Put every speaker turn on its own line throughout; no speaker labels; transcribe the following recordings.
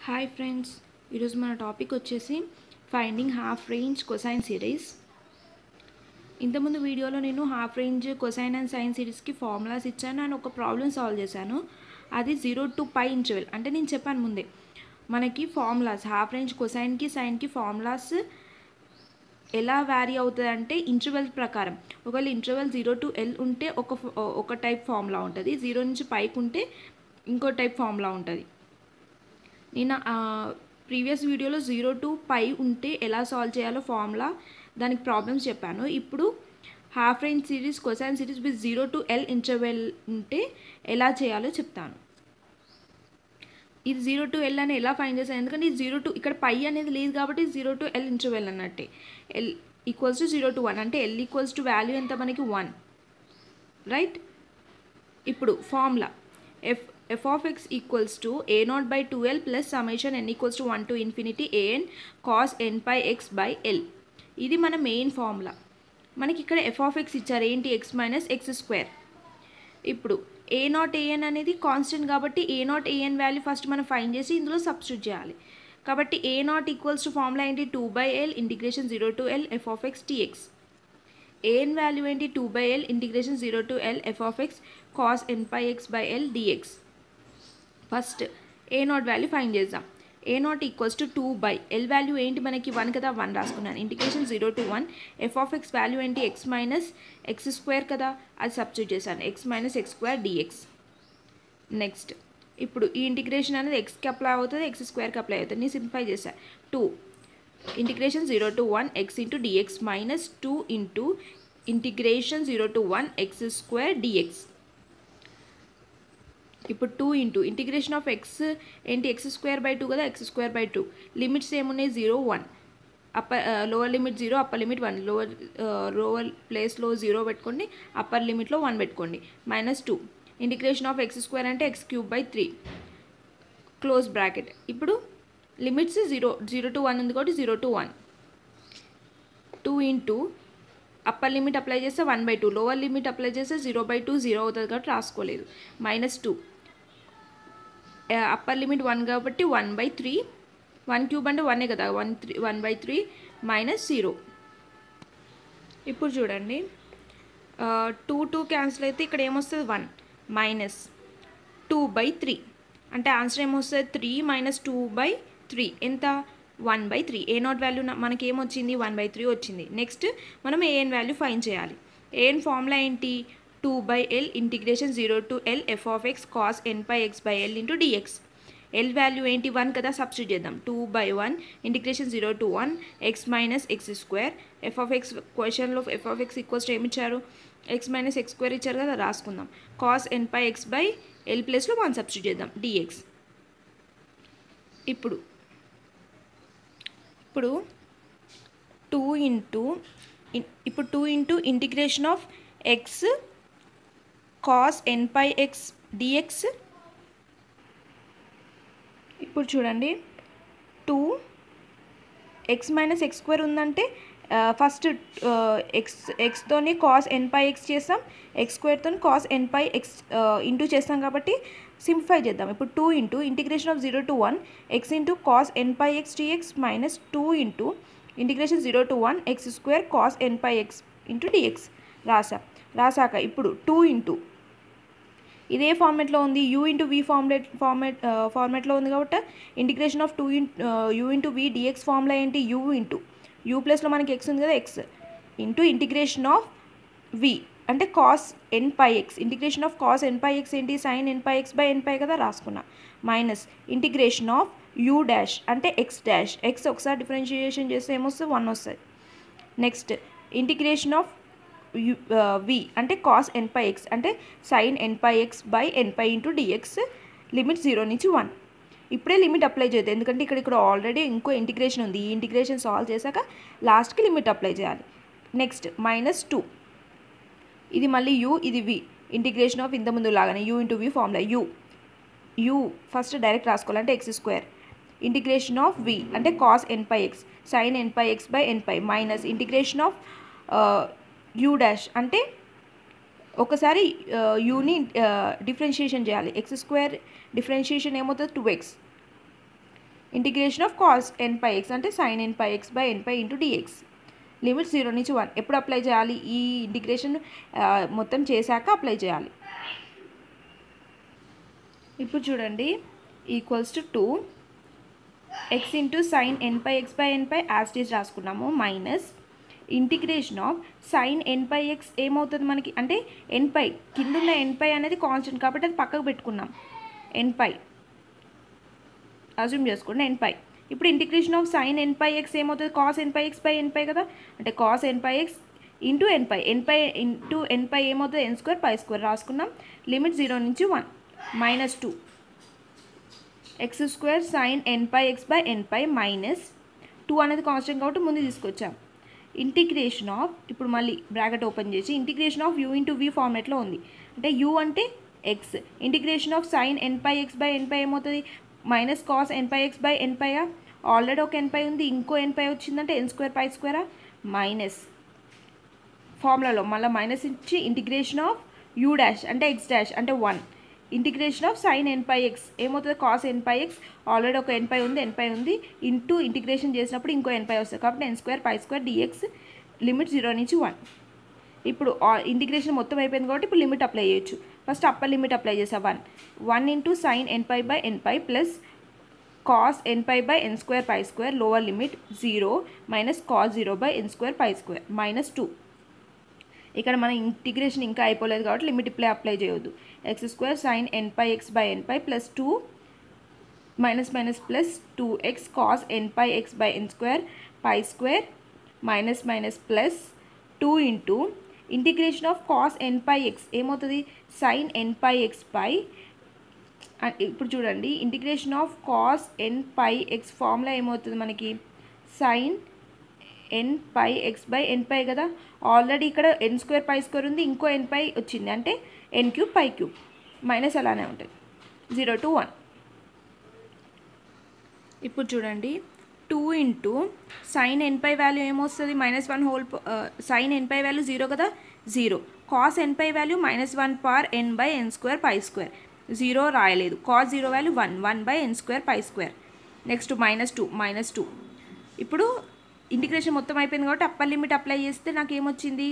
hi friends ఈరోజు మన topic వచ్చేసి finding half range cosine series ఇంతకుముందు వీడియోలో నేను half range cosine and sine సిరీస్కి ఫార్ములాస్ ఇచ్చాను అండ్ ఒక ప్రాబ్లమ్ సాల్వ్ చేశాను అది జీరో టు పై ఇంచువెల్ అంటే నేను చెప్పాను ముందే మనకి ఫార్ములాస్ హాఫ్ రేంజ్ కొసైన్కి సైన్కి ఫార్ములాస్ ఎలా వ్యారీ అవుతుంది అంటే ఇంటర్వెల్ ప్రకారం ఒకవేళ ఇంటర్వెల్ జీరో టు ఎల్ ఉంటే ఒక ఒక టైప్ ఫార్ములా ఉంటుంది జీరో నుంచి పైకి ఉంటే ఇంకో టైప్ ఫార్ములా ఉంటుంది నేను ప్రీవియస్ వీడియోలో జీరో టు పై ఉంటే ఎలా సాల్వ్ చేయాలో ఫార్ములా దానికి ప్రాబ్లమ్స్ చెప్పాను ఇప్పుడు half range series cosine series with zero to L interval ఉంటే ఎలా చేయాలో చెప్తాను ఇది జీరో టు ఎల్ అని ఎలా ఫైన్ చేశాను ఎందుకంటే ఇది జీరో టు ఇక్కడ పై అనేది లేదు కాబట్టి జీరో టు ఎల్ ఇంటర్వెల్ అన్నట్టే L equals to zero to one అంటే ఎల్ ఈక్వల్స్ టు వాల్యూ ఎంత మనకి వన్ రైట్ ఇప్పుడు formula f f of x equals to a naught by two L plus summation n equals to one to infinity a n cos n by x by L ఇది మన main formula మనకి ఇక్కడ F of X ఇచ్చారు ఏంటి x minus x square ఇప్పుడు a naught a n అనేది constant కాబట్టి a naught a n value first మనం ఫైన్ చేసి ఇందులో సబ్స్టిట్యూట్ చేయాలి కాబట్టి a naught equals to formula ఏంటి two by L integration zero to L f of x d x a n value ఏంటి two by L integration zero to L f of x cos n pi x by L d x first a naught value find చేద్దాం a naught equals to two by L value ఏంటి మనకి one కదా one రాసుకున్నాను integration zero to one f of x value ఏంటి x minus x square కదా అది substitute చేశాను x minus x square d x next ఇప్పుడు ఈ ఇంటిగ్రేషన్ అనేది ఎక్స్కి అప్లై అవుతుంది ఎక్స్ స్క్వేర్కి అప్లై అవుతుంది నేను సింప్లిఫై చేశాను two integration zero to one x into d x minus two into integration zero to one x square d x ఇప్పుడు two into integration of X ఏంటి ఎక్స్ స్క్వేర్ బై టూ కదా x square by two limits ఏమున్నాయి zero one upper lower limit zero upper limit one lower lower ప్లేస్లో zero పెట్టుకోండి upper లిమిట్లో one పెట్టుకోండి minus two integration of x square అంటే x cube by three close bracket ఇప్పుడు limits zero zero to one ఉంది కాబట్టి zero to one two into upper limit apply చేస్తే one by two lower limit apply చేస్తే zero by two zero అవుతుంది కాబట్టి రాసుకోలేదు minus two upper limit one కాబట్టి one by three one cube అంటే వన్నే కదా one three one by three minus zero ఇప్పుడు చూడండి టూ టూ క్యాన్సిల్ అయితే ఇక్కడ ఏమొస్తుంది one minus two by three అంటే ఆన్సర్ ఏమొస్తుంది three minus two by three ఎంత one by three a naught value మనకి ఏమొచ్చింది వన్ బై త్రీ వచ్చింది నెక్స్ట్ మనం ఏఎన్ వాల్యూ ఫైన్ చేయాలి ఏఎన్ ఫార్ములా ఏంటి two by L integration zero to L f of x cos n by x by l into dx l value ఏంటి one కదా substitute చేద్దాం two by one integration zero to one x minus x square f of x క్వశ్చన్లో f of x equals ఏమి ఇచ్చారు x minus x square ఇచ్చారు కదా రాసుకుందాం cos n pi x by l ప్లస్లో వన్ సబ్స్టిట్యూట్ చేద్దాం dx ఇప్పుడు ఇప్పుడు టూ ఇంటూ ఇప్పుడు two into integration of x cos n pi x dx ఇప్పుడు చూడండి two x minus x square ఉందంటే ఫస్ట్ ఎక్స్ ఎక్స్తోని కాస్ ఎన్ పై ఎక్స్ చేస్తాం ఎక్స్ స్క్వేర్తో cos n pi x into చేస్తాం కాబట్టి సింప్లిఫై చేద్దాం ఇప్పుడు two into integration of zero to one x into cos n pi x dx minus two into integration zero to one x square cos n pi x into dx రాసా రాసాక ఇప్పుడు two into ఇదే ఫార్మేట్లో ఉంది u into v format format ఫార్మేట్లో ఉంది కాబట్టి integration of two in u into v dx formula ఏంటి u into u ప్లస్లో మనకి ఎక్స్ ఉంది కదా x into integration of v అంటే cos n pi x integration of cos n pi x ఏంటి sine n pi x by n pi కదా రాసుకున్నా minus integration of u dash అంటే x dash x ఒకసారి differentiation చేస్తే ఏమొస్తుంది one వస్తుంది next integration of u v అంటే cos n pi x అంటే sine n pi x by n pi into dx limit zero నుంచి వన్ ఇప్పుడే limit apply చేయదు ఎందుకంటే ఇక్కడ ఇక్కడ ఆల్రెడీ ఇంకో ఇంటిగ్రేషన్ ఉంది ఈ ఇంటిగ్రేషన్ సాల్వ్ చేశాక లాస్ట్కి లిమిట్ అప్లై చేయాలి నెక్స్ట్ మైనస్ టూ ఇది మళ్ళీ యూ ఇది వి ఇంటిగ్రేషన్ ఆఫ్ ఇంత ముందు లాగానే u into v formula u u first direct రాసుకోవాలంటే x square integration of v అంటే cos n pi x sine n pi x by n pi minus integration of u dash అంటే ఒకసారి యూని differentiation చేయాలి x square differentiation ఏమవుతుంది two x integration of cos n pi x అంటే sine n pi x by n pi into dx limit zero నుంచి one ఎప్పుడు apply చేయాలి ఈ ఇంటిగ్రేషన్ మొత్తం చేశాక అప్లై చేయాలి ఇప్పుడు చూడండి equals to two x into sine n pi x by n pi as it is రాసుకున్నాము minus integration of sine n pi x ఏమవుతుంది మనకి అంటే ఎన్ పై కింద ఉన్న ఎన్ పై అనేది కాన్స్టెంట్ కాబట్టి అది పక్కకు పెట్టుకున్నాం ఎన్ పై అజ్యూమ్ చేసుకోండి ఎన్ పై ఇప్పుడు integration of sine n pi x ఏమవుతుంది cos n pi x by n pi కదా అంటే cos n pi x into n pi n pi into n pi ఏమవుతుంది ఎన్ స్క్వేర్ పై స్క్వేర్ రాసుకున్నాం limit zero నుంచి one minus two x square sine n pi x by n pi minus two అనేది constant కాబట్టి ముందు తీసుకొచ్చాం integration of ఇప్పుడు మళ్ళీ bracket open చేసి integration of you into v ఫార్మేట్లో ఉంది అంటే యూ అంటే x integration of sine n pi x by n pi ఏమవుతుంది minus cos n pi x by n పైయా ఆల్రెడీ ఒక ఎన్ పై ఉంది ఇంకో ఎన్ పై వచ్చిందంటే ఎన్ స్క్వేర్ పై స్క్వేరా మైనస్ ఫార్ములాలో మళ్ళీ మైనస్ ఇచ్చి ఇంటిగ్రేషన్ ఆఫ్ యూ డాష్ అంటే ఎక్స్ డాష్ అంటే one integration of sine n pi x ఏమవుతుంది cos n pi x already ఒక ఎన్ పై ఉంది ఎన్ పై ఉంది ఇంటూ ఇంటిగ్రేషన్ చేసినప్పుడు ఇంకో ఎన్ పై వస్తుంది కాబట్టి n square pi square dx limit zero నుంచి వన్ ఇప్పుడు ఇంటిగ్రేషన్ మొత్తం అయిపోయింది కాబట్టి ఇప్పుడు లిమిట్ అప్లై చేయొచ్చు ఫస్ట్ అప్పర్ లిమిట్ అప్లై చేసా one one into sine n pi by n pi plus cos n pi by n square pi square lower limit zero minus cos zero by n square pi square minus two ఇక్కడ మన integration ఇంకా అయిపోలేదు కాబట్టి limit apply apply చేయొద్దు x square sine n pi x by n pi plus two minus minus plus two x cos n pi x by n square pi square minus minus plus two into integration of cos n pi x ఏమవుతుంది sine n pi x pi ఇప్పుడు చూడండి integration of cos n pi x formula ఏమవుతుంది మనకి sine n pi x by n pi కదా already ఇక్కడ ఎన్ square pi square ఉంది ఇంకో ఎన్ pi వచ్చింది అంటే n cube pi cube minus అలానే ఉంటుంది జీరో టు వన్ ఇప్పుడు చూడండి two into sine n pi value ఏమొస్తుంది minus one whole sine n pi value zero కదా zero cos n pi value minus one power n by n square pi square zero రాయలేదు cos zero value one one by n square pi square next minus two minus two ఇప్పుడు integration మొత్తం అయిపోయింది కాబట్టి upper limit apply చేస్తే నాకు ఏమొచ్చింది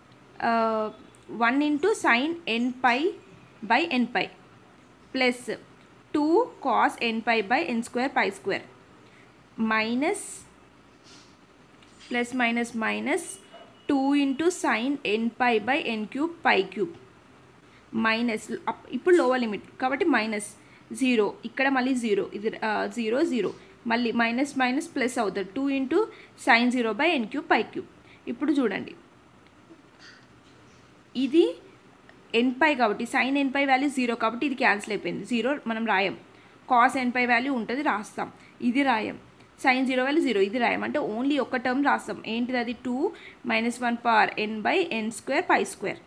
one into sine n pi by n pi plus two cos n pi by n square pi square minus plus minus minus two into sine n pi by n cube pi cube minus ఇప్పుడు lower limit కాబట్టి minus zero ఇక్కడ మళ్ళీ zero ఇది zero zero మళ్ళీ minus minus plus అవుతుంది two into sine zero by n cube pi cube ఇప్పుడు చూడండి ఇది ఎన్ పై కాబట్టి sign n pi value zero కాబట్టి ఇది క్యాన్సిల్ అయిపోయింది జీరో మనం రాయం కాస్ ఎన్ పై వాల్యూ ఉంటుంది రాస్తాం ఇది రాయం సైన్ జీరో వాల్యూ జీరో ఇది రాయం అంటే ఓన్లీ ఒక టర్మ్ రాస్తాం ఏంటిది అది two minus one power n by n square pi square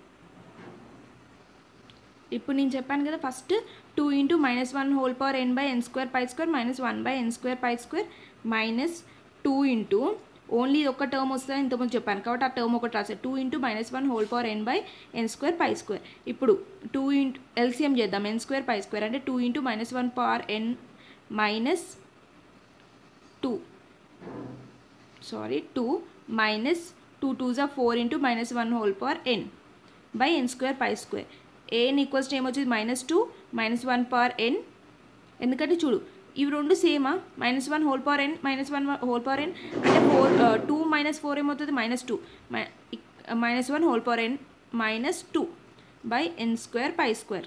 ఇప్పుడు నేను చెప్పాను కదా first two into minus one whole power n by n square pi square minus one by n square pi square minus two into only ఒక term వస్తుందని ఇంతకుముందు చెప్పాను కాబట్టి ఆ టర్మ్ ఒకటి రాశారు two into minus one whole power n by n square pi square ఇప్పుడు two into LCM చేద్దాం ఎన్ స్క్వేర్ పై స్క్వేర్ అంటే two into minus one power n minus two sorry two minus two two జా four into minus one whole power n by n square pi square a n equals to ఏమొచ్చింది minus two minus one power n ఎందుకంటే చూడు ఇవి రెండు సేమా minus one whole power n minus one whole power n అంటే four two minus four ఏమవుతుంది minus two minus one whole power n minus two by n square pi square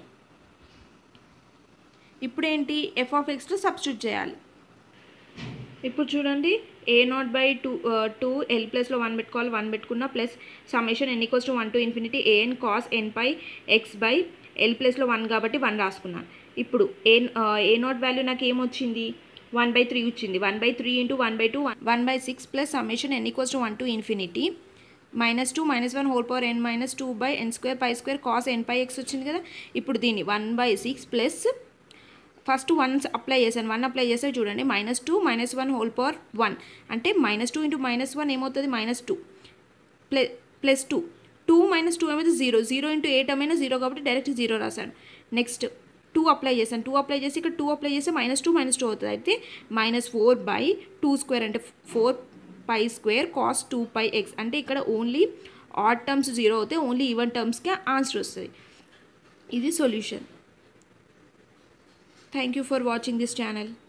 ఇప్పుడు ఏంటి f of ఎక్స్లో సబ్స్టిట్యూట్ చేయాలి ఇప్పుడు చూడండి a naught by two two l ప్లస్లో one పెట్టుకోవాలి వన్ పెట్టుకున్న plus summation n equals to one to infinity a n cos n pi x by l ప్లస్లో వన్ కాబట్టి వన్ రాసుకున్నాను ఇప్పుడు ఏ ఏ నాట్ వాల్యూ నాకు ఏమొచ్చింది వన్ బై త్రీ వచ్చింది one by three into one by two one by six plus summation n equals to one to infinity minus two minus one whole power n minus two by n square pi square cos n pi x వచ్చింది కదా ఇప్పుడు దీన్ని one by six plus first one apply చేశాను one apply చేస్తే చూడండి minus two minus one whole power one అంటే minus two into minus one ఏమవుతుంది minus two play plus two two minus two ఏమైతే జీరో జీరో ఇంటూ ఎయిట్ ఏమైనా zero కాబట్టి direct zero రాశాను next two apply చేశాను two apply చేసి ఇక్కడ two apply చేస్తే మైనస్ టూ మైనస్ టూ అవుతుంది అయితే minus four by two square అంటే four pi square cos two pi x అంటే ఇక్కడ ఓన్లీ ఆడ్ టర్మ్స్ జీరో అవుతే ఓన్లీ ఈవెన్ టర్మ్స్కి ఆన్సర్ వస్తుంది ఇది solution thank you for watching this channel